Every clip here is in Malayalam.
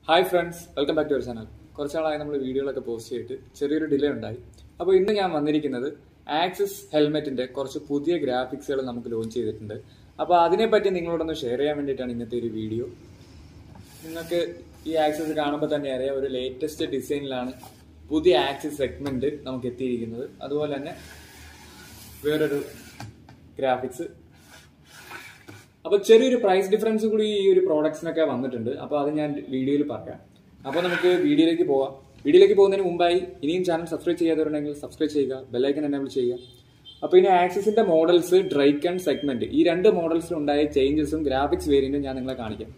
hi friends welcome back to our channel കുറച്ച് നാളായി നമ്മൾ വീഡിയോകളൊക്കെ പോസ്റ്റ് ചെയ്തിട്ട് ചെറിയൊരു ഡിലേ ഉണ്ടായി അപ്പോൾ ഇന്ന് ഞാൻ വന്നിരിക്കുന്നത് ആക്സിസ് ഹെൽമെറ്റിന്റെ കുറച്ച് പുതിയ ഗ്രാഫിക്സുകൾ നമുക്ക് ലോഞ്ച് ചെയ്തിട്ടുണ്ട് അപ്പോൾ അതിനെപ്പറ്റി നിങ്ങളോടൊന്ന് ഷെയർ ചെയ്യാൻ വേണ്ടിയിട്ടാണ് ഇന്നത്തെ ഒരു വീഡിയോ നിങ്ങൾക്ക് ഈ ആക്സിസ് കാണുമ്പോൾ തന്നെ അറിയാം ഒരു ലേറ്റസ്റ്റ് ഡിസൈനിലാണ് പുതിയ ആക്സിസ് സെഗ്മെന്റ് നമുക്ക് എത്തിയിരിക്കുന്നത് അതുപോലെ തന്നെ വേറൊരു ഗ്രാഫിക്സ് അപ്പൊ ചെറിയൊരു പ്രൈസ് ഡിഫറൻസ് കൂടി ഈ ഒരു പ്രോഡക്ട്സിനൊക്കെ വന്നിട്ടുണ്ട് അപ്പൊ അത് ഞാൻ വീഡിയോയിൽ പറയാം അപ്പൊ നമുക്ക് വീഡിയോയിലേക്ക് പോവാം വീഡിയോയിലേക്ക് പോകുന്നതിന് മുമ്പായി ഇനിയും ചാനൽ സബ്സ്ക്രൈബ് ചെയ്യാത്തവരുണ്ടെങ്കിൽ സബ്സ്ക്രൈബ് ചെയ്യുക ബെല്ലൈക്കൻ എനേബിൾ ചെയ്യുക അപ്പൊ ഇനി ആക്സിസിന്റെ മോഡൽസ് ഡ്രൈക്കൺ സെഗ്മെന്റ് ഈ രണ്ട് മോഡൽസിലും ഉണ്ടായ ചേഞ്ചസും ഗ്രാഫിക്സ് വേരിയന്റും ഞാൻ നിങ്ങളെ കാണിക്കാം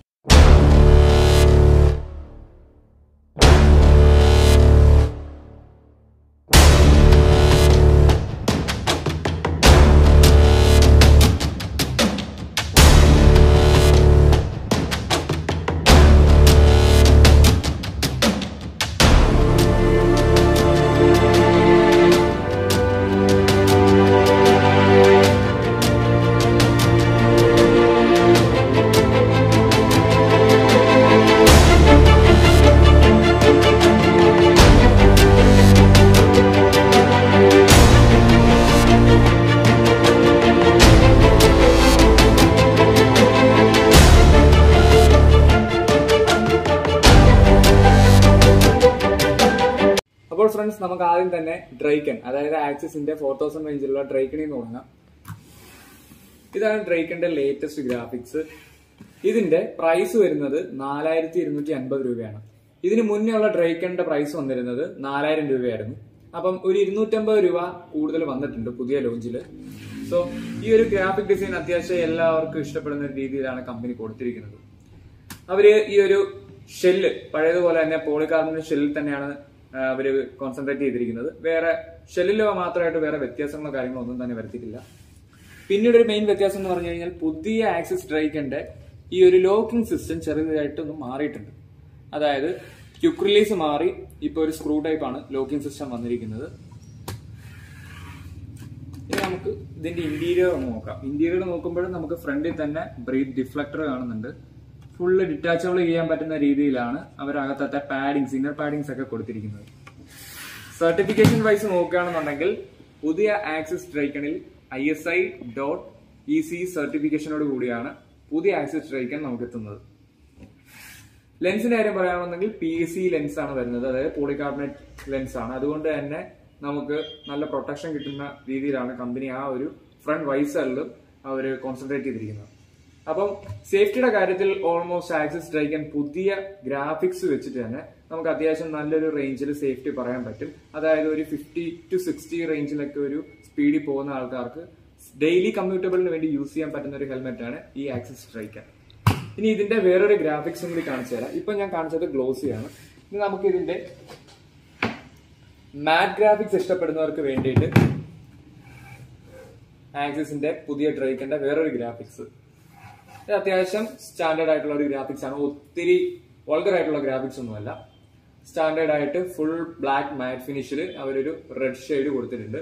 അപ്പോൾ ഫ്രണ്ട്സ് നമുക്ക് ആദ്യം തന്നെ ഡ്രൈക്കൺ അതായത് ആക്സിസിന്റെ ഫോർ തൗസൻഡ് റേഞ്ചിലുള്ള ഡ്രൈക്കണിൽ നിന്ന് തുടങ്ങാം ഇതാണ് ഡ്രൈക്കന്റെ ലേറ്റസ്റ്റ് ഗ്രാഫിക്സ് ഇതിന്റെ പ്രൈസ് വരുന്നത് നാലായിരത്തി ഇരുന്നൂറ്റി അൻപത് രൂപയാണ് ഇതിന് മുന്നേ ഉള്ള ഡ്രൈക്കന്റെ പ്രൈസ് വന്നിരുന്നത് നാലായിരം രൂപയായിരുന്നു അപ്പം ഒരു ഇരുന്നൂറ്റമ്പത് രൂപ കൂടുതൽ വന്നിട്ടുണ്ട് പുതിയ ലോഞ്ചില് സോ ഈ ഒരു ഗ്രാഫിക് ഡിസൈൻ അത്യാവശ്യം എല്ലാവർക്കും ഇഷ്ടപ്പെടുന്ന രീതിയിലാണ് കമ്പനി കൊടുത്തിരിക്കുന്നത് അവര് ഈ ഒരു ഷെല്ല് പഴയതുപോലെ തന്നെ പോളികാർബണേറ്റ് ഷെല്ലിൽ തന്നെയാണ് ആ, അവര് കോൺസെൻട്രേറ്റ് ചെയ്തിരിക്കുന്നത് വേറെ ഷെല്ലിൽ മാത്രമായിട്ട് വേറെ വ്യത്യാസങ്ങളോ കാര്യങ്ങളോ ഒന്നും തന്നെ വരുത്തിയിട്ടില്ല പിന്നീട് ഒരു മെയിൻ വ്യത്യാസം എന്ന് പറഞ്ഞു കഴിഞ്ഞാൽ പുതിയ ആക്സിസ് ഡ്രൈക്കിന്റെ ഈ ഒരു ലോക്കിംഗ് സിസ്റ്റം ചെറുതായിട്ടൊന്ന് മാറിയിട്ടുണ്ട് അതായത് ക്യുക്ക് റിലീസ് മാറി ഇപ്പൊ ഒരു സ്ക്രൂ ടൈപ്പ് ആണ് ലോക്കിംഗ് സിസ്റ്റം വന്നിരിക്കുന്നത് ഇനി നമുക്ക് ഇതിന്റെ ഇന്റീരിയർ ഒന്ന് നോക്കാം ഇന്റീരിയർ നോക്കുമ്പോഴും നമുക്ക് ഫ്രണ്ടിൽ തന്നെ ബ്രീത്ത് ഡിഫ്ലക്ടർ കാണുന്നുണ്ട് ഫുള്ള് ഡിറ്റാച്ചബിൾ ചെയ്യാൻ പറ്റുന്ന രീതിയിലാണ് അവരകത്തത്തെ പാഡിങ്സ് ഇന്നർ പാഡിങ്സ് ഒക്കെ കൊടുത്തിരിക്കുന്നത് സർട്ടിഫിക്കേഷൻ വൈസ് നോക്കുകയാണെന്നുണ്ടെങ്കിൽ പുതിയ ആക്സിസ് ഡ്രൈക്കണിൽ I S I dot E C സർട്ടിഫിക്കേഷനോട് കൂടിയാണ് പുതിയ ആക്സിസ് ഡ്രൈക്കൺ നമുക്ക് എത്തുന്നത് ലെൻസിന്റെ കാര്യം പറയുകയാണെന്നുണ്ടെങ്കിൽ പി എസ് സി ലെൻസ് ആണ് വരുന്നത് അതായത് പോളികാർബണേറ്റ് ലെൻസ് ആണ് അതുകൊണ്ട് തന്നെ നമുക്ക് നല്ല പ്രൊട്ടക്ഷൻ കിട്ടുന്ന രീതിയിലാണ് കമ്പനി ആ ഒരു ഫ്രണ്ട് വൈസറിലും അവർ കോൺസെൻട്രേറ്റ് ചെയ്തിരിക്കുന്നത് അപ്പം സേഫ്റ്റിയുടെ കാര്യത്തിൽ ഓൾമോസ്റ്റ് ആക്സിസ് ഡ്രൈക്കൻ പുതിയ ഗ്രാഫിക്സ് വെച്ചിട്ട് തന്നെ നമുക്ക് അത്യാവശ്യം നല്ലൊരു റേഞ്ചിൽ സേഫ്റ്റി പറയാൻ പറ്റും അതായത് ഒരു ഫിഫ്റ്റി ടു സിക്സ്റ്റി റേഞ്ചിലൊക്കെ ഒരു സ്പീഡിൽ പോകുന്ന ആൾക്കാർക്ക് ഡെയിലി കമ്മ്യൂട്ടബിളിന് വേണ്ടി യൂസ് ചെയ്യാൻ പറ്റുന്ന ഒരു ഹെൽമെറ്റ് ആണ് ഈ ആക്സിസ് സ്ട്രൈക്കർ ഇനി ഇതിന്റെ വേറൊരു ഗ്രാഫിക്സും കൂടി കാണിച്ചു തരാം ഇപ്പൊ ഞാൻ കാണിച്ചത് ഗ്ലോസിയാണ് ഇനി നമുക്ക് ഇതിന്റെ മാറ്റ് ഗ്രാഫിക്സ് ഇഷ്ടപ്പെടുന്നവർക്ക് വേണ്ടിയിട്ട് ആക്സിസിന്റെ പുതിയ ഡ്രൈക്കിന്റെ വേറൊരു ഗ്രാഫിക്സ് ഇത് അത്യാവശ്യം സ്റ്റാൻഡേർഡ് ആയിട്ടുള്ള ഒരു ഗ്രാഫിക്സ് ആണ് ഒത്തിരി വൾഗർ ആയിട്ടുള്ള ഗ്രാഫിക്സ് ഒന്നുമല്ല സ്റ്റാൻഡേർഡ് ആയിട്ട് ഫുൾ ബ്ലാക്ക് മാറ്റ് ഫിനിഷിൽ അവരൊരു റെഡ് ഷെയ്ഡ് കൊടുത്തിട്ടുണ്ട്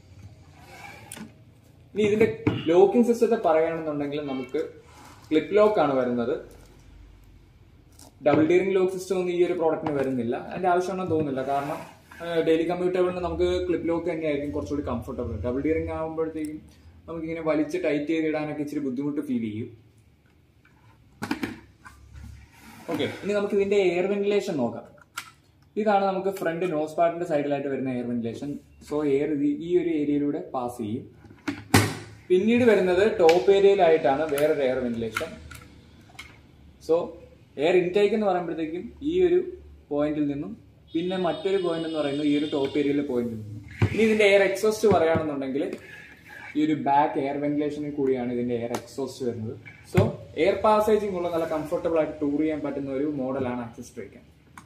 ഇനി ഇതിന്റെ ലോക്കിംഗ് സിസ്റ്റത്തെ പറയുകയാണെന്നുണ്ടെങ്കിൽ നമുക്ക് ക്ലിപ്പ് ലോക്ക് ആണ് വരുന്നത് ഡബിൾ ഡിയറിംഗ് ലോക്ക് സിസ്റ്റം ഒന്നും ഈ ഒരു പ്രോഡക്റ്റിന് വരുന്നില്ല അതിന്റെ ആവശ്യമാണെന്ന് തോന്നുന്നില്ല കാരണം ഡെയിലി കമ്പ്യൂട്ടറിന് നമുക്ക് ക്ലിപ്പ് ലോക്ക് തന്നെയായിരിക്കും കുറച്ചുകൂടി കംഫർട്ടബിൾ ഡബിൾ ഡിയറിംഗ് ആകുമ്പോഴത്തേക്കും നമുക്ക് ഇങ്ങനെ വലിച്ച് ടൈറ്റ് ചെയ്ത് ഇടാനൊക്കെ ഇച്ചിരി ബുദ്ധിമുട്ട് ഫീൽ ചെയ്യും ഓക്കെ ഇനി നമുക്ക് ഇതിന്റെ എയർ വെന്റിലേഷൻ നോക്കാം ഇതാണ് നമുക്ക് ഫ്രണ്ട് നോസ് പാർട്ടിന്റെ സൈഡിലായിട്ട് വരുന്ന എയർ വെന്റിലേഷൻ സോ എയർ ഈ ഒരു ഏരിയയിലൂടെ പാസ് ചെയ്യും പിന്നീട് വരുന്നത് ടോപ്പ് ഏരിയയിലായിട്ടാണ് വേറൊരു air ventilation so air intake എന്ന് പറയുമ്പോഴത്തേക്കും ഈ ഒരു പോയിന്റിൽ നിന്നും പിന്നെ മറ്റൊരു പോയിന്റ് എന്ന് പറയുന്നത് ഈ ഒരു ടോപ്പ് ഏരിയയിലെ പോയിന്റിൽ നിന്നും ഇനി ഇതിന്റെ എയർ എക്സോസ്റ്റ് പറയുകയാണെന്നുണ്ടെങ്കിൽ ഈ ഒരു ബാക്ക് എയർ വെന്റിലേഷനിൽ കൂടിയാണ് ഇതിന്റെ എയർ എക്സോസ്റ്റ് വരുന്നത് സോ എയർ പാസേജിംഗ് ഉള്ള നല്ല കംഫർട്ടബിൾ ആയിട്ട് ടൂർ ചെയ്യാൻ പറ്റുന്ന ഒരു മോഡലാണ് ആക്സിസ് ട്രേക്കൻ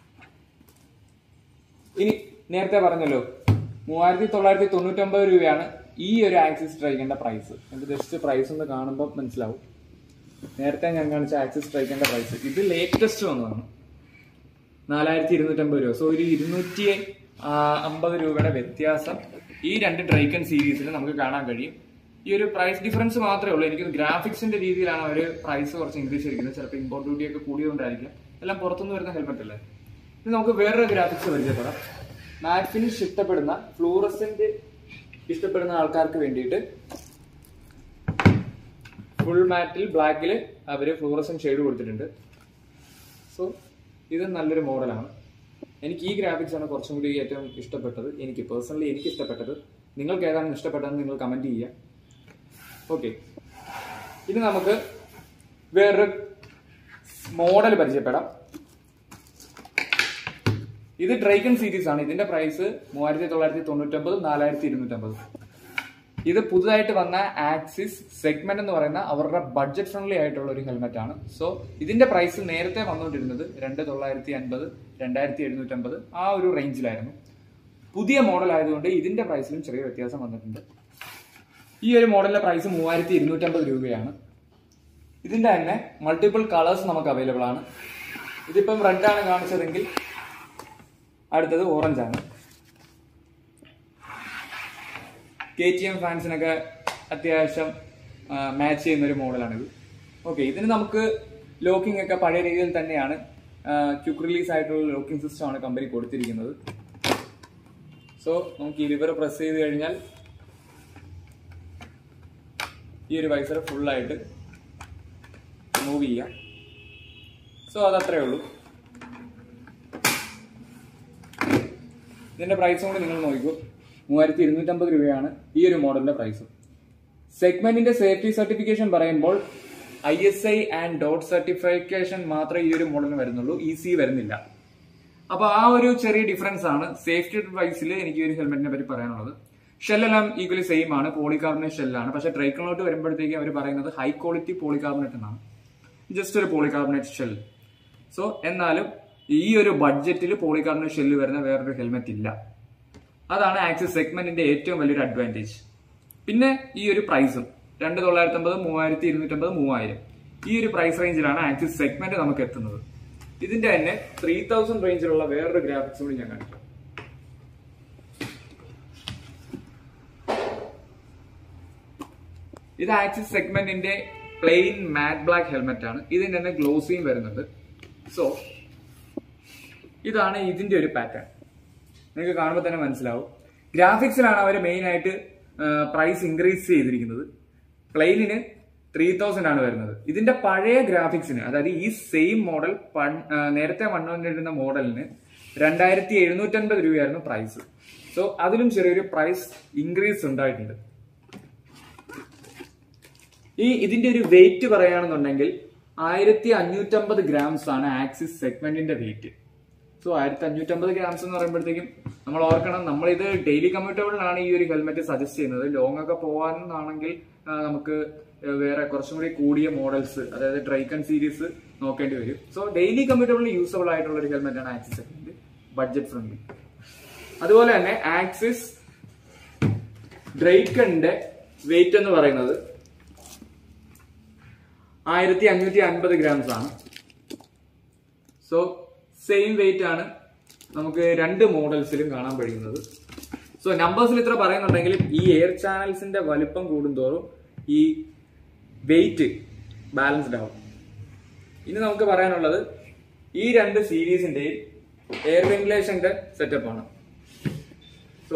ഇനി നേരത്തെ പറഞ്ഞല്ലോ മൂവായിരത്തി തൊള്ളായിരത്തി തൊണ്ണൂറ്റൊമ്പത് രൂപയാണ് ഈ ഒരു ആക്സിസ് സ്ട്രൈക്കിന്റെ പ്രൈസ് എനിക്ക് ജസ്റ്റ് പ്രൈസ് ഒന്ന് കാണുമ്പോൾ മനസ്സിലാവും നേരത്തെ ഞാൻ കാണിച്ച ആക്സിസ് സ്ട്രൈക്കിന്റെ പ്രൈസ് ഇത് ലേറ്റസ്റ്റ് വന്നതാണ് നാലായിരത്തി ഇരുന്നൂറ്റമ്പത് രൂപ സോ ഒരു ഇരുന്നൂറ്റി ആ, അമ്പത് രൂപയുടെ വ്യത്യാസം ഈ രണ്ട് ഡ്രൈക്കൺ സീരീസിൽ നമുക്ക് കാണാൻ കഴിയും ഈ ഒരു പ്രൈസ് ഡിഫറൻസ് മാത്രമേ ഉള്ളൂ എനിക്ക് ഗ്രാഫിക്സിന്റെ രീതിയിലാണ് അവർ പ്രൈസ് കുറച്ച് ഇൻക്രീസ് ചെയ്തിരിക്കുന്നത് ചിലപ്പോൾ ഇമ്പോർട്ട് ഡ്യൂട്ടി ഒക്കെ കൂടിയതുകൊണ്ടായിരിക്കും എല്ലാം പുറത്തുനിന്ന് വരുന്ന ഹെൽമെറ്റ് അല്ലേ ഇനി നമുക്ക് വേറൊരു ഗ്രാഫിക്സ് പരിചയപ്പെടാം മാറ്റ് ഫിനിഷ് ഇഷ്ടപ്പെടുന്ന ഫ്ലൂറസെന്റ് ഇഷ്ടപ്പെടുന്ന ആൾക്കാർക്ക് വേണ്ടിയിട്ട് ഫുൾ മാറ്റിൽ ബ്ലാക്കിൽ അവര് ഫ്ലൂറസൻ ഷെയ്ഡ് കൊടുത്തിട്ടുണ്ട് സോ ഇത് നല്ലൊരു മോഡലാണ് എനിക്ക് ഈ ഗ്രാഫിക്സ് ആണ് കുറച്ചും കൂടി ഏറ്റവും ഇഷ്ടപ്പെട്ടത് എനിക്ക് പേഴ്സണലി എനിക്ക് ഇഷ്ടപ്പെട്ടത് നിങ്ങൾക്ക് ഏതാണ് ഇഷ്ടപ്പെട്ടതെന്ന് നിങ്ങൾ കമന്റ് ചെയ്യുക ഓക്കെ ഇനി നമുക്ക് വേറൊരു മോഡൽ പരിചയപ്പെടാം ഇത് ഡ്രൈക്കൺ സീരീസ് ആണ് ഇതിന്റെ പ്രൈസ് മൂവായിരത്തി തൊള്ളായിരത്തി തൊണ്ണൂറ്റൊമ്പത് നാലായിരത്തി ഇരുന്നൂറ്റമ്പത് ഇത് പുതുതായിട്ട് വന്ന ആക്സിസ് സെഗ്മെന്റ് എന്ന് പറയുന്ന അവരുടെ ബഡ്ജറ്റ് ഫ്രണ്ട്ലി ആയിട്ടുള്ള ഒരു ഹെൽമെറ്റ് ആണ് സോ ഇതിന്റെ പ്രൈസ് നേരത്തെ വന്നുകൊണ്ടിരുന്നത് രണ്ട് തൊള്ളായിരത്തി അൻപത് രണ്ടായിരത്തി എഴുന്നൂറ്റമ്പത് ആ ഒരു റേഞ്ചിലായിരുന്നു പുതിയ മോഡൽ ആയതുകൊണ്ട് ഇതിന്റെ പ്രൈസിലും ചെറിയ വ്യത്യാസം വന്നിട്ടുണ്ട് ഈ ഒരു മോഡലിന്റെ പ്രൈസ് മൂവായിരത്തി ഇരുന്നൂറ്റമ്പത് രൂപയാണ് ഇതിന്റെ തന്നെ മൾട്ടിപ്പിൾ കളേഴ്സ് നമുക്ക് അവൈലബിൾ ആണ് ഇതിപ്പം റെഡ് ആണ് കാണിച്ചതെങ്കിൽ അടുത്തത് ഓറഞ്ച് ആണ് കെ ടി എം ഫാൻസിനൊക്കെ അത്യാവശ്യം മാച്ച് ചെയ്യുന്ന ഒരു മോഡലാണിത് ഓക്കെ ഇതിന് നമുക്ക് ലോക്കിംഗ് ഒക്കെ പഴയ രീതിയിൽ തന്നെയാണ് ക്യുക്ക് റിലീസ് ആയിട്ടുള്ള ലോക്കിംഗ് സിസ്റ്റം ആണ് കമ്പനി കൊടുത്തിരിക്കുന്നത് സോ നമുക്ക് ഈ ലിവർ പ്രസ് ചെയ്ത് കഴിഞ്ഞാൽ ഈ ഒരു വൈസർ ഫുള്ളായിട്ട് മൂവ് ചെയ്യാം സോ അതത്രേ ഉള്ളൂ ഇതിന്റെ പ്രൈസും കൂടി നിങ്ങൾ നോക്കൂ മൂവായിരത്തി ഇരുന്നൂറ്റമ്പത് രൂപയാണ് ഈ ഒരു മോഡലിന്റെ പ്രൈസ് സെഗ്മെന്റിന്റെ സേഫ്റ്റി സർട്ടിഫിക്കേഷൻ പറയുമ്പോൾ I S I and dot certification മാത്രമേ ഈ ഒരു മോഡലിന് വരുന്നുള്ളൂ ഇ സി വരുന്നില്ല അപ്പൊ ആ ഒരു ചെറിയ ഡിഫറൻസ് ആണ് സേഫ്റ്റി വൈസിൽ എനിക്ക് ഈ ഒരു ഹെൽമെറ്റിനെ പറ്റി പറയാനുള്ളത് ഷെല്ലെല്ലാം ഈക്വലി സെയിം ആണ് പോളികാർബണേറ്റ് ഷെല്ലാണ് പക്ഷെ ട്രൈക്കണിലോട്ട് വരുമ്പോഴത്തേക്ക് അവർ പറയുന്നത് ഹൈ ക്വാളിറ്റി പോളികാർബണേറ്റ് എന്നാണ് ജസ്റ്റ് ഒരു പോളികാർബണേറ്റ് ഷെൽ സോ എന്നാലും ഈ ഒരു ബഡ്ജറ്റിൽ പോളികാർബണേറ്റ് ഷെല്ല് വരുന്ന വേറൊരു ഹെൽമെറ്റ് ഇല്ല അതാണ് ആക്സിസ് സെഗ്മെന്റിന്റെ ഏറ്റവും വലിയൊരു അഡ്വാൻറ്റേജ് പിന്നെ ഈ ഒരു പ്രൈസും രണ്ട് തൊള്ളായിരത്തി അമ്പത് മൂവായിരത്തി ഇരുന്നൂറ്റമ്പത് മൂവായിരം ഈ ഒരു പ്രൈസ് റേഞ്ചിലാണ് ആക്സിസ് സെഗ്മെന്റ് നമുക്ക് എത്തുന്നത് ഇതിന്റെ തന്നെ ത്രീ തൗസൻഡ് റേഞ്ചിലുള്ള വേറൊരു ഗ്രാഫിക്സ് കൂടി ഞാൻ കാണിക്കാം ഇത് ആക്സിസ് സെഗ്മെന്റിന്റെ പ്ലെയിൻ മാറ്റ് ബ്ലാക്ക് ഹെൽമെറ്റ് ആണ് ഇതിന്റെ തന്നെ ഗ്ലോസിയും വരുന്നുണ്ട് സോ ഇതാണ് ഇതിന്റെ ഒരു പാറ്റേൺ നിങ്ങൾക്ക് കാണുമ്പോൾ തന്നെ മനസ്സിലാവും ഗ്രാഫിക്സിലാണ് അവർ മെയിൻ ആയിട്ട് പ്രൈസ് ഇൻക്രീസ് ചെയ്തിരിക്കുന്നത് പ്ലെയിനിന് ത്രീ തൗസൻഡ് ആണ് വരുന്നത് ഇതിന്റെ പഴയ ഗ്രാഫിക്സിന് അതായത് ഈ സെയിം മോഡൽ നേരത്തെ വന്നുകൊണ്ടിരുന്ന മോഡലിന് രണ്ടായിരത്തി എഴുന്നൂറ്റൻപത് രൂപയായിരുന്നു പ്രൈസ് സോ അതിലും ചെറിയൊരു പ്രൈസ് ഇൻക്രീസ് ഉണ്ടായിട്ടുണ്ട് ഈ ഇതിന്റെ ഒരു വെയിറ്റ് പറയുകയാണെന്നുണ്ടെങ്കിൽ ആയിരത്തി അഞ്ഞൂറ്റമ്പത് ഗ്രാംസ് ആണ് ആക്സിസ് സെഗ്മെന്റിന്റെ വെയിറ്റ് സോ ആയിരത്തി അഞ്ഞൂറ്റമ്പത് ഗ്രാംസ് എന്ന് പറയുമ്പോഴത്തേക്കും നമ്മൾ ഓർക്കണം നമ്മളിത് ഡെയിലി കമ്മ്യൂട്ടബിളിനാണ് ഈ ഒരു ഹെൽമെറ്റ് സജസ്റ്റ് ചെയ്യുന്നത് ലോങ് ഒക്കെ പോകാനാണെങ്കിൽ ആ, നമുക്ക് വേറെ കുറച്ചും കൂടി കൂടിയ മോഡൽസ് അതായത് ഡ്രൈക്കൺ സീരീസ് നോക്കേണ്ടി വരും സോ ഡെയിലി കമ്മ്യൂട്ടബിളിന് യൂസബിൾ ആയിട്ടുള്ള ഒരു ഹെൽമെറ്റ് ആണ് ആക്സിസ് സെഗ്മെന്റ് ബഡ്ജറ്റ് ഫ്രണ്ട്ലി അതുപോലെ തന്നെ ആക്സിസ് ഡ്രൈക്കണിന്റെ വെയിറ്റ് എന്ന് പറയുന്നത് ആയിരത്തി അഞ്ഞൂറ്റി അൻപത് ഗ്രാംസ് ആണ് സോ സെയിം വെയിറ്റ് ആണ് നമുക്ക് രണ്ട് മോഡൽസിലും കാണാൻ കഴിയുന്നത് സോ നമ്പേഴ്സിൽ ഇത്ര പറയുന്നുണ്ടെങ്കിലും ഈ എയർ ചാനൽസിന്റെ വലുപ്പം കൂടുന്തോറും ഈ വെയിറ്റ് ബാലൻസ്ഡ് ആവും ഇനി നമുക്ക് പറയാനുള്ളത് ഈ രണ്ട് സീരീസിന്റെയും എയർ വെന്റിലേഷന്റെ സെറ്റപ്പ് ആണ് സോ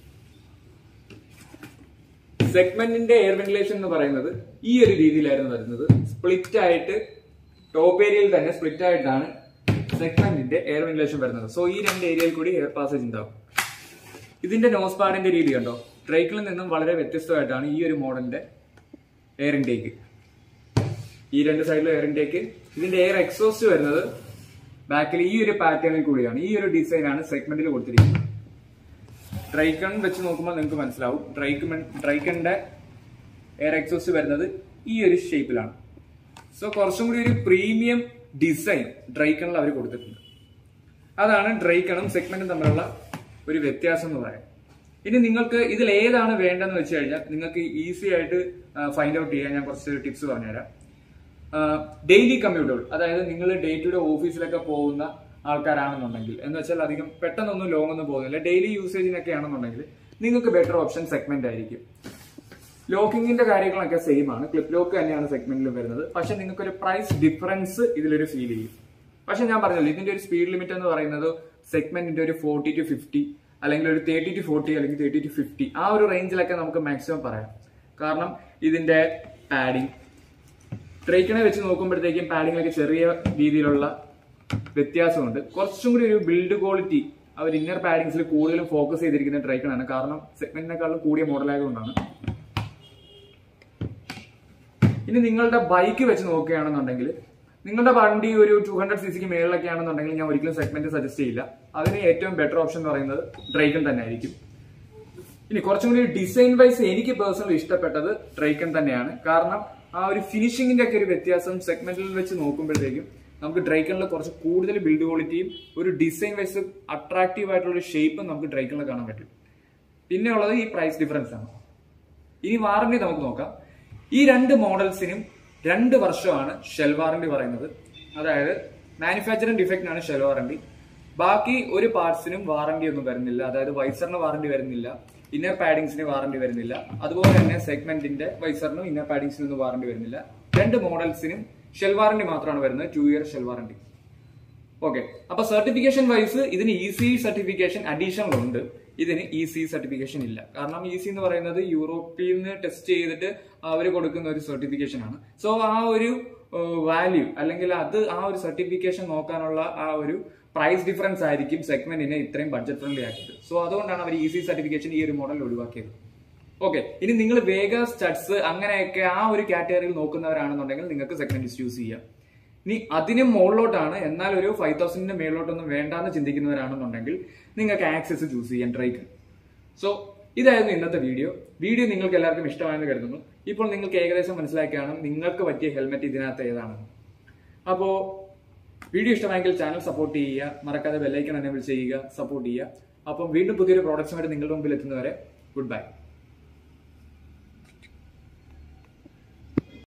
സെഗ്മെന്റിന്റെ എയർ വെന്റിലേഷൻ എന്ന് പറയുന്നത് ഈ ഒരു രീതിയിലായിരുന്നു വരുന്നത് സ്പ്ലിറ്റ് ആയിട്ട് ടോപ്പ് ഏരിയയിൽ തന്നെ സ്പ്ലിറ്റ് ആയിട്ടാണ് സെഗ്മെന്റിന്റെ എയർ വെന്റിലേഷൻ വരുന്നത് സോ ഈ രണ്ട് ഏരിയയിൽ കൂടി എയർ പാസേജ് ഉണ്ടാവും ഇതിന്റെ നോസ് പാഡിന്റെ രീതി കണ്ടോ ട്രൈക്കിളിൽ നിന്നും വളരെ വ്യത്യസ്തമായിട്ടാണ് ഈ ഒരു മോഡലിന്റെ എയർ ഇൻടേക്ക് ഈ രണ്ട് സൈഡിലും എയർ ഇൻടേക്ക് ഇതിന്റെ എയർ എക്സോസ്റ്റ് വരുന്നത് ബാക്കിൽ ഈ ഒരു പാറ്റേണിൽ കൂടിയാണ് ഈ ഒരു ഡിസൈൻ ആണ് സെഗ്മെന്റിൽ കൊടുത്തിരിക്കുന്നത് ഡ്രൈക്കൺ വെച്ച് നോക്കുമ്പോൾ നിങ്ങൾക്ക് മനസ്സിലാവും ഡ്രൈക്കൺ ഡ്രൈക്കണിന്റെ എയർ എക്സോസ്റ്റ് വരുന്നത് ഈ ഒരു ഷേപ്പിലാണ് സോ കുറച്ചും കൂടി ഒരു പ്രീമിയം ഡിസൈൻ ഡ്രൈക്കണിൽ അവർ കൊടുത്തിട്ടുണ്ട് അതാണ് ഡ്രൈക്കണും സെഗ്മെന്റും തമ്മിലുള്ള ഒരു വ്യത്യാസം എന്ന് പറയാം ഇനി നിങ്ങൾക്ക് ഇതിൽ ഏതാണ് വേണ്ടതെന്ന് വെച്ച് കഴിഞ്ഞാൽ നിങ്ങൾക്ക് ഈസി ആയിട്ട് ഫൈൻഡ് ഔട്ട് ചെയ്യാൻ ഞാൻ കുറച്ച് ടിപ്സ് പറഞ്ഞുതരാം ഡെയിലി കമ്മ്യൂട്ടബിൾ അതായത് നിങ്ങൾ ഡേ ടു ഡേ ഓഫീസിലൊക്കെ പോകുന്ന ആൾക്കാരാണെന്നുണ്ടെങ്കിൽ എന്ന് വെച്ചാൽ അധികം പെട്ടെന്നൊന്നും ലോങ് ഒന്നും പോകുന്നില്ല ഡെയിലി യൂസേജിനൊക്കെ ആണെന്നുണ്ടെങ്കിൽ നിങ്ങൾക്ക് ബെറ്റർ ഓപ്ഷൻ സെഗ്മെന്റ് ആയിരിക്കും ലോക്കിങ്ങിന്റെ കാര്യങ്ങളൊക്കെ സെയിം ആണ് ക്ലിപ്പ് ലോക്ക് തന്നെയാണ് സെഗ്മെന്റിൽ വരുന്നത് പക്ഷെ നിങ്ങൾക്ക് ഒരു പ്രൈസ് ഡിഫറൻസ് ഇതിലൊരു ഫീൽ ചെയ്യും പക്ഷെ ഞാൻ പറഞ്ഞല്ലോ ഇതിന്റെ ഒരു സ്പീഡ് ലിമിറ്റ് എന്ന് പറയുന്നത് സെഗ്മെന്റിന്റെ ഒരു ഫോർട്ടി ടു ഫിഫ്റ്റി അല്ലെങ്കിൽ ഒരു തേർട്ടി ടു ഫോർട്ടി അല്ലെങ്കിൽ തേർട്ടി ടു ഫിഫ്റ്റി ആ ഒരു റേഞ്ചിലൊക്കെ നമുക്ക് മാക്സിമം പറയാം കാരണം ഇതിന്റെ പാഡിങ് ട്രൈക്കിനെ വെച്ച് നോക്കുമ്പോഴത്തേക്കും പാഡിങ്ങിലൊക്കെ ചെറിയ രീതിയിലുള്ള വ്യത്യാസമുണ്ട് കുറച്ചും കൂടി ഒരു ബിൽഡ് ക്വാളിറ്റി അവർ ഇന്നർ പാഡിങ്സിൽ കൂടുതലും ഫോക്കസ് ചെയ്തിരിക്കുന്ന ട്രൈക്കണാണ് കാരണം സെഗ്മെന്റിനെക്കാളും കൂടിയ മോഡലായതുകൊണ്ടാണ് ഇനി നിങ്ങളുടെ ബൈക്ക് വെച്ച് നോക്കുകയാണെന്നുണ്ടെങ്കിൽ നിങ്ങളുടെ വണ്ടി ഒരു ടു ഹൺഡ്രഡ് സി സിക്ക് മേളിലൊക്കെ ആണെന്നുണ്ടെങ്കിൽ ഞാൻ ഒരിക്കലും സെഗ്മെന്റ് സജസ്റ്റ് ചെയ്യില്ല അതിന് ഏറ്റവും ബെറ്റർ ഓപ്ഷൻ എന്ന് പറയുന്നത് ഡ്രൈക്കൺ തന്നെ ആയിരിക്കും ഇനി കുറച്ചും കൂടി ഡിസൈൻ വൈസ് എനിക്ക് പേഴ്സണലി ഇഷ്ടപ്പെട്ടത് ഡ്രൈക്കൺ തന്നെയാണ് കാരണം ആ ഒരു ഫിനിഷിങ്ങിന്റെ ഒക്കെ ഒരു വ്യത്യാസം സെഗ്മെന്റിൽ വെച്ച് നോക്കുമ്പോഴത്തേക്കും നമുക്ക് ഡ്രൈക്കണിൽ കുറച്ച് കൂടുതൽ ബിൽഡ് ക്വാളിറ്റിയും ഒരു ഡിസൈൻ വൈസ് അട്രാക്റ്റീവ് ആയിട്ടുള്ള ഒരു ഷേപ്പും നമുക്ക് ഡ്രൈക്കണിൽ കാണാൻ പറ്റും പിന്നെ ഉള്ളത് ഈ പ്രൈസ് ഡിഫറൻസ് ആണ് ഇനി വാറണ്ടി നമുക്ക് നോക്കാം ഈ രണ്ട് മോഡൽസിനും രണ്ട് വർഷമാണ് ഷെൽ വാറണ്ടി പറയുന്നത് അതായത് മാനുഫാക്ചറിംഗ് ഡിഫക്റ്റിനാണ് ഷെൽ വാറണ്ടി ബാക്കി ഒരു പാർട്സിനും വാറണ്ടി ഒന്നും വരുന്നില്ല അതായത് വൈസറിന് വാറണ്ടി വരുന്നില്ല ഇന്നർ പാഡിങ്സിന് വാറണ്ടി വരുന്നില്ല അതുപോലെ തന്നെ സെഗ്മെന്റിന്റെ വൈസറിനും ഇന്നർ പാഡിങ്സിനും ഒന്നും വാറണ്ടി വരുന്നില്ല രണ്ട് മോഡൽസിനും ഷെൽ വാറണ്ടി മാത്രമാണ് വരുന്നത് two year shell warranty okay അപ്പൊ സർട്ടിഫിക്കേഷൻ വൈസ് ഇതിന് ഇ സി സർട്ടിഫിക്കേഷൻ അഡീഷണൽ ഉണ്ട് ഇതിന് ഇ സി സർട്ടിഫിക്കേഷൻ ഇല്ല കാരണം ഇ സി എന്ന് പറയുന്നത് യൂറോപ്പിൽ നിന്ന് ടെസ്റ്റ് ചെയ്തിട്ട് അവർ കൊടുക്കുന്ന ഒരു സർട്ടിഫിക്കേഷൻ ആണ് സോ ആ ഒരു വാല്യൂ അല്ലെങ്കിൽ അത് ആ ഒരു സർട്ടിഫിക്കേഷൻ നോക്കാനുള്ള ആ ഒരു പ്രൈസ് ഡിഫറൻസ് ആയിരിക്കും സെഗ്മെന്റിനെ ഇത്രയും ബഡ്ജറ്റ് ഫ്രണ്ട്ലി ആക്കിയത് സോ അതുകൊണ്ടാണ് അവർ ഇ സി സർട്ടിഫിക്കേഷൻ ഈ ഒരു മോഡൽ ഒഴിവാക്കിയത് ഓക്കെ ഇനി നിങ്ങൾ വേഗ സ്റ്റഡ്സ് അങ്ങനെയൊക്കെ ആ ഒരു കാറ്റഗറിയിൽ നോക്കുന്നവരാണെന്നുണ്ടെങ്കിൽ നിങ്ങൾക്ക് സെഗ്മെന്റ് യൂസ് ചെയ്യാം ഇനി അതിനും മുകളിലോട്ടാണ് എന്നാൽ ഒരു ഫൈവ് തൗസൻഡിന്റെ മേളിലോട്ടൊന്നും വേണ്ടാന്ന് ചിന്തിക്കുന്നവരാണെന്നുണ്ടെങ്കിൽ നിങ്ങൾക്ക് ആക്സസ് ചൂസ് ചെയ്യാൻ ട്രൈക്ക് സോ ഇതായിരുന്നു ഇന്നത്തെ വീഡിയോ വീഡിയോ നിങ്ങൾക്ക് എല്ലാവർക്കും ഇഷ്ടമായെന്ന് കരുതുന്നു ഇപ്പോൾ നിങ്ങൾക്ക് ഏകദേശം മനസ്സിലാക്കിയാണ് നിങ്ങൾക്ക് പറ്റിയ ഹെൽമെറ്റ് ഇതിനകത്ത് ഏതാണെന്ന് അപ്പോ വീഡിയോ ഇഷ്ടമായെങ്കിൽ ചാനൽ സപ്പോർട്ട് ചെയ്യുക മറക്കാതെ ബെല്ലൈക്കൺ എനേബിൾ ചെയ്യുക സപ്പോർട്ട് ചെയ്യുക അപ്പം വീണ്ടും പുതിയൊരു പ്രോഡക്റ്റ്സുമായിട്ട് നിങ്ങളുടെ മുമ്പിൽ എത്തുന്നവരെ ഗുഡ് ബൈ